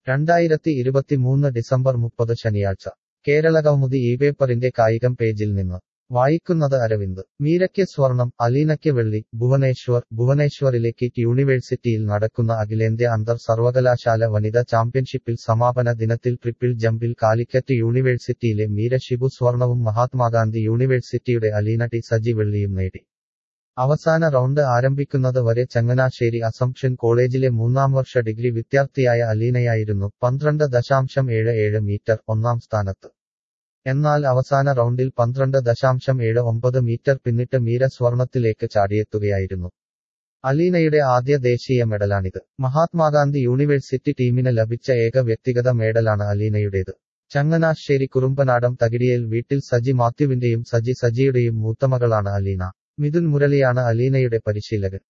രണ്ടായിരത്തി ഇരുപത്തിമൂന്ന് ഡിസംബർ മുപ്പത് ശനിയാഴ്ച കേരളകൗമുദി ഈ പേപ്പറിന്റെ കായികം പേജിൽ നിന്ന് വായിക്കുന്നത് അരവിന്ദ് മീരയ്ക്ക് സ്വർണം അലീനയ്ക്ക് വെള്ളി ഭുവനേശ്വർ ഭുവനേശ്വറിലെ കിറ്റ് യൂണിവേഴ്സിറ്റിയിൽ നടക്കുന്ന അഖിലേന്ത്യാ അന്തർ സർവകലാശാല വനിതാ ചാമ്പ്യൻഷിപ്പിൽ സമാപന ദിനത്തിൽ ട്രിപ്പിൾ ജമ്പിൽ കാലിക്കറ്റ് യൂണിവേഴ്സിറ്റിയിലെ മീര ഷിബു സ്വർണവും മഹാത്മാഗാന്ധി യൂണിവേഴ്സിറ്റിയുടെ അലീന ടി സജി വെള്ളിയും നേടി അവസാന റൗണ്ട് ആരംഭിക്കുന്നത് വരെ ചങ്ങനാശ്ശേരി അസംപ്ഷൻ കോളേജിലെ മൂന്നാം വർഷ ഡിഗ്രി വിദ്യാർത്ഥിയായ അലീനയായിരുന്നു പന്ത്രണ്ട് ദശാംശം ഏഴ് ഏഴ് മീറ്റർ ഒന്നാം സ്ഥാനത്ത് എന്നാൽ അവസാന റൗണ്ടിൽ പന്ത്രണ്ട് ദശാംശം ഏഴ് ഒമ്പത് മീറ്റർ പിന്നിട്ട് മീര സ്വർണത്തിലേക്ക് ചാടിയെത്തുകയായിരുന്നു അലീനയുടെ ആദ്യ ദേശീയ മെഡലാണിത് മഹാത്മാഗാന്ധി യൂണിവേഴ്സിറ്റി ടീമിന് ലഭിച്ച ഏക വ്യക്തിഗത മെഡലാണ് അലീനയുടേത് ചങ്ങനാശ്ശേരി കുറുമ്പനാടം തകിടിയേൽ വീട്ടിൽ സജി മാത്യുവിന്റെയും സജി സജിയുടെയും മൂത്തമകളാണ് അലീന മിഥുൻ മുരളിയാണ് അലീനയുടെ പരിശീലകൻ